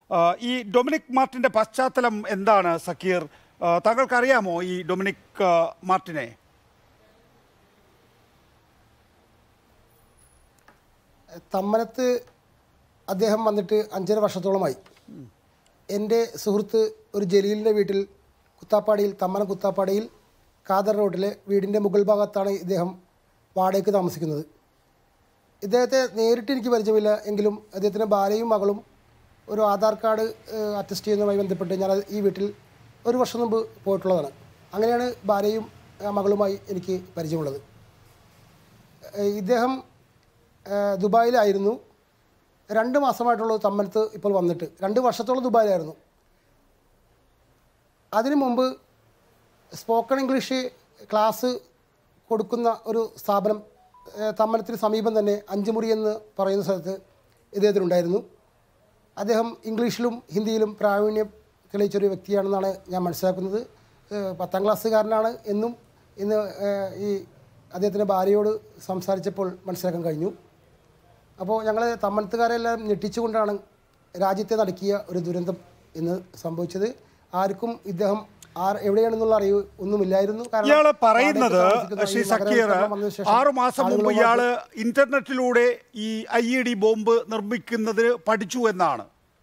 ആ, ഈ ഡൊമിനിക് മാർട്ടിന്റെ പശ്ചാത്തലം എന്താണ് സക്കീർ ആ, താങ്കൾക്കറിയാമോ ഈ ഡൊമിനിക് ആ, മാർട്ടിനെ തമ്മനത്ത് അദ്ദേഹം വന്നിട്ട് അഞ്ചര വർഷത്തോളമായി എൻ്റെ സുഹൃത്ത് ഒരു ജലീലിൻ്റെ വീട്ടിൽ കുത്താപ്പാടിയിൽ തമ്മനം കുത്താപ്പാടിയിൽ കാദർ റോഡിലെ വീടിൻ്റെ മുകൾ ഭാഗത്താണ് ഇദ്ദേഹം വാടകയ്ക്ക് താമസിക്കുന്നത് ഇദ്ദേഹത്തെ നേരിട്ട് എനിക്ക് പരിചയമില്ല എങ്കിലും അദ്ദേഹത്തിൻ്റെ ഭാര്യയും മകളും ഒരു ആധാർ കാർഡ് ഏഹ്, അറ്റസ്റ്റ് ചെയ്യുന്നതുമായി ബന്ധപ്പെട്ട് ഞാൻ അത് ഈ വീട്ടിൽ ഒരു വർഷം മുമ്പ് പോയിട്ടുള്ളതാണ് അങ്ങനെയാണ് ഭാര്യയും ആ, മകളുമായി എനിക്ക് പരിചയമുള്ളത് ഏഹ്, ഇദ്ദേഹം ഏഹ്, ദുബായിലായിരുന്നു രണ്ട് മാസമായിട്ടുള്ള തമ്മലത്ത് ഇപ്പോൾ വന്നിട്ട് രണ്ട് വർഷത്തോളം ദുബായിലായിരുന്നു അതിനു മുമ്പ് സ്പോക്കൺ ഇംഗ്ലീഷ് ക്ലാസ് കൊടുക്കുന്ന ഒരു സ്ഥാപനം ഏഹ്, തമ്മലത്തിന് സമീപം തന്നെ അഞ്ചുമുറി എന്ന് പറയുന്ന സ്ഥലത്ത് ഇദ്ദേഹത്തിനുണ്ടായിരുന്നു അദ്ദേഹം ഇംഗ്ലീഷിലും ഹിന്ദിയിലും പ്രാവീണ്യം തെളിയിച്ചൊരു വ്യക്തിയാണെന്നാണ് ഞാൻ മനസ്സിലാക്കുന്നത് ഏഹ്, പത്താം ക്ലാസ്സുകാരനാണ് എന്നും ഇന്ന് ഏഹ്, ഈ അദ്ദേഹത്തിൻ്റെ ഭാര്യയോട് സംസാരിച്ചപ്പോൾ മനസ്സിലാക്കാൻ കഴിഞ്ഞു അപ്പോൾ ഞങ്ങൾ തമ്മനത്തുകാരെല്ലാം ഞെട്ടിച്ചുകൊണ്ടാണ് രാജ്യത്തെ നടക്കിയ ഒരു ദുരന്തം ഇന്ന് സംഭവിച്ചത് ആർക്കും ഇദ്ദേഹം ആർ എവിടെയാണെന്നുള്ള അറിവ് ഒന്നുമില്ലായിരുന്നു കാരണം ഇയാള് പറയുന്നത് വാടകയ്ക്ക് താമസിക്കുന്ന ശ്രീ ഈ സക്കീർ നഗരവൽക്കരണം വന്നതിന് ശേഷം ആറു മാസം മുമ്പ് ആളുകളുമായി ഇയാള് ഇന്റർനെറ്റിലൂടെ ഈ ഐ ഇ ഡി ബോംബ് നിർമ്മിക്കുന്നതിന് പഠിച്ചു എന്നാണ്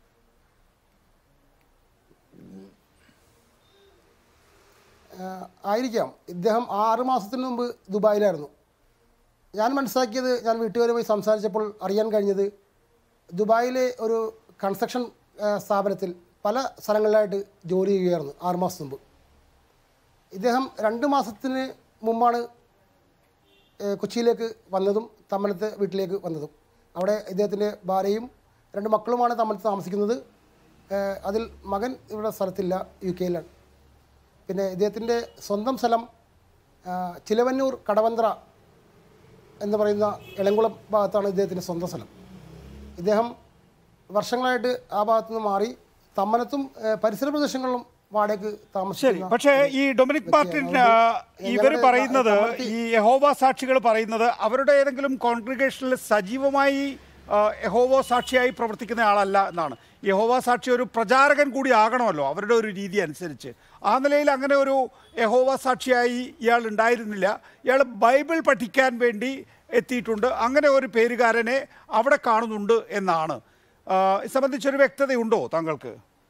ആഹ് ആയിരിക്കാം ഇദ്ദേഹം ആറ് മാസത്തിന് മുമ്പ് ദുബായിലായിരുന്നു ഞാൻ മനസ്സിലാക്കിയത് ഞാൻ വീട്ടുകാരുമായി സംസാരിച്ചപ്പോൾ അറിയാൻ കഴിഞ്ഞത് ദുബായിലെ ഒരു കൺസ്ട്രക്ഷൻ ആഹ് സ്ഥാപനത്തിൽ പല സ്ഥലങ്ങളിലായിട്ട് ജോലി ചെയ്യുകയായിരുന്നു ആറ് മാസം മുമ്പ് ഇദ്ദേഹം രണ്ട് മാസത്തിന് മുമ്പാണ് ഏഹ് കൊച്ചിയിലേക്ക് വന്നതും തമ്മലത്തെ വീട്ടിലേക്ക് വന്നതും അവിടെ ഇദ്ദേഹത്തിൻ്റെ ഭാര്യയും രണ്ട് മക്കളുമാണ് തമ്മലത്ത് താമസിക്കുന്നത് ഏഹ് അതിൽ മകൻ ഇവിടെ സ്ഥലത്തില്ല യു കെയിലാണ് പിന്നെ ഇദ്ദേഹത്തിൻ്റെ സ്വന്തം സ്ഥലം ആ, ചിലവന്നൂർ കടവന്ത്ര എന്ന് പറയുന്ന എളംകുളം ഭാഗത്താണ് ഇദ്ദേഹത്തിൻ്റെ സ്വന്തം സ്ഥലം ഇദ്ദേഹം വർഷങ്ങളായിട്ട് ആ ഭാഗത്തു നിന്ന് മാറി തമ്മനത്തും ഏ, പരിസര പ്രദേശങ്ങളിലും വാടകയ്ക്ക് ശരി താമസിക്കുന്ന പക്ഷേ ഈ ഡൊമിനിക് മാർട്ടിൻ ആ, ഇവർ ഞങ്ങളുടെ പറയുന്നത് കമ്മ്യൂണിറ്റി- ഈ യഹോവ സാക്ഷികൾ പറയുന്നത് അവരുടെ ഏതെങ്കിലും കോൺഗ്രിഗേഷനിൽ സജീവമായി ആ, യഹോവ സാക്ഷിയായി പ്രവർത്തിക്കുന്ന ആളല്ല എന്നാണ് യഹോവ സാക്ഷി ഒരു പ്രചാരകൻ കൂടി ആകണമല്ലോ അവരുടെ ഒരു രീതി അനുസരിച്ച് ആ നിലയിൽ അങ്ങനെ ഒരു യഹോവ സാക്ഷിയായി ഇയാൾ ഉണ്ടായിരുന്നില്ല ഇയാൾ ബൈബിൾ പഠിക്കാൻ വേണ്ടി എത്തിയിട്ടുണ്ട് അങ്ങനെ ഒരു പേരുകാരനെ അവിടെ കാണുന്നുണ്ട് എന്നാണ് ആ, ഇത് സംബന്ധിച്ചൊരു വ്യക്തതയുണ്ടോ താങ്കൾക്ക്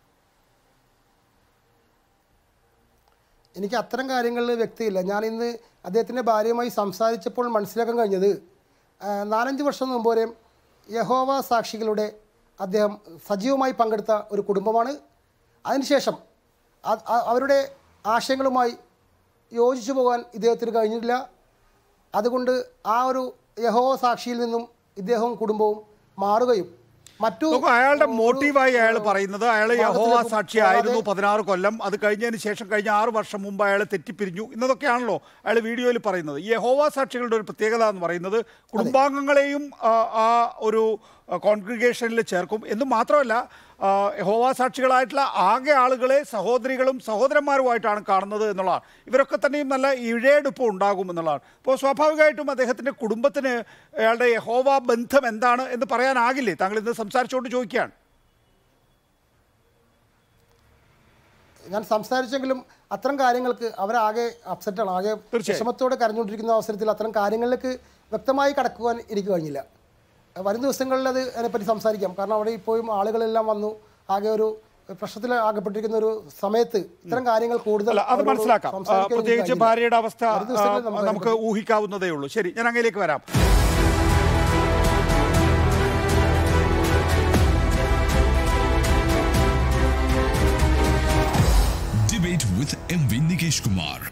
എനിക്ക് അത്തരം കാര്യങ്ങളിൽ വ്യക്തിയില്ല ഞാൻ ഇന്ന് അദ്ദേഹത്തിൻ്റെ ഭാര്യയുമായി സംസാരിച്ചപ്പോൾ മനസ്സിലാക്കാൻ കഴിഞ്ഞത് ആ, നാലഞ്ച് വർഷം മുമ്പ് വരെ യഹോവ സാക്ഷികളുടെ അദ്ദേഹം സജീവമായി പങ്കെടുത്ത ഒരു കുടുംബമാണ് അതിനുശേഷം അ- അ- അവരുടെ ആശയങ്ങളുമായി യോജിച്ചു പോകാൻ ഇദ്ദേഹത്തിന് കഴിഞ്ഞിട്ടില്ല അതുകൊണ്ട് ആ ഒരു യഹോവ സാക്ഷിയിൽ നിന്നും ഇദ്ദേഹവും കുടുംബവും മാറുകയും മറ്റു നോക്കൂ അയാളുടെ ഒരു- മോട്ടീവായി അയാൾ പറയുന്നത് അയാൾ യഹോവ വാദത്തിലേക്ക് സാക്ഷി ആയിരുന്നു പോകാതെ പതിനാറ് കൊല്ലം അത് കഴിഞ്ഞതിന് ശേഷം കഴിഞ്ഞ ആറ് വർഷം മുമ്പ് അയാൾ തെറ്റിപ്പിരിഞ്ഞു എന്നതൊക്കെയാണല്ലോ അയാൾ വീഡിയോയിൽ പറയുന്നത് ഈ യഹോവ സാക്ഷികളുടെ ഒരു പ്രത്യേകത എന്ന് പറയുന്നത് കുടുംബാംഗങ്ങളെയും ആ, ആ ഒരു കോൺഗ്രിഗേഷനിൽ ചേർക്കും എന്ന് മാത്രമല്ല ആ, യഹോവ സാക്ഷികളായിട്ടുള്ള ആകെ ആളുകളെ സഹോദരികളും സഹോദരന്മാരുമായിട്ടാണ് കാണുന്നത് എന്നുള്ളതാണ് ഇവരൊക്കെ തന്നെയും നല്ല ഇഴയെടുപ്പം ഉണ്ടാകും എന്നുള്ളതാണ് അപ്പോൾ സ്വാഭാവികമായിട്ടും അദ്ദേഹത്തിൻ്റെ കുടുംബത്തിന് അയാളുടെ യഹോവ ബന്ധം എന്താണ് എന്ന് പറയാനാകില്ലേ താങ്കൾ ഇന്ന് സംസാരിച്ചുകൊണ്ട് ചോദിക്കുകയാണ് ഞാൻ സംസാരിച്ചെങ്കിലും അത്തരം കാര്യങ്ങൾക്ക് അവരാകെ അപ്സെറ്റാണ് ആകെ തീർച്ചയായും. വിഷമത്തോടെ കരഞ്ഞുകൊണ്ടിരിക്കുന്ന അവസരത്തിൽ അത്തരം കാര്യങ്ങളിലേക്ക് വ്യക്തമായി കടക്കുവാൻ എനിക്ക് കഴിഞ്ഞില്ല വരും ദിവസങ്ങളിൽ അത് അതിനെപ്പറ്റി സംസാരിക്കാം കാരണം അവിടെ ഇപ്പോഴും ആളുകളെല്ലാം വന്നു ആകെ ഒരു പ്രശ്നത്തിൽ ആകപ്പെട്ടിരിക്കുന്ന ഒരു സമയത്ത് ഇത്തരം കാര്യങ്ങൾ കൂടുതൽ അല്ല അത് അവരോട് മനസ്സിലാക്കാം ആ, സംസാരിക്കാൻ എനിക്ക് പ്രത്യേകിച്ച് കഴിഞ്ഞില്ല. ഭാര്യയുടെ അവസ്ഥ വരും ദിവസങ്ങളിൽ ആ, നമുക്ക് നമുക്ക് ഊഹിക്കാവുന്നതേ ഉള്ളൂ ശരി ഞാൻ അങ്ങയിലേക്ക് വരാം Debate with MV Nikesh Kumar.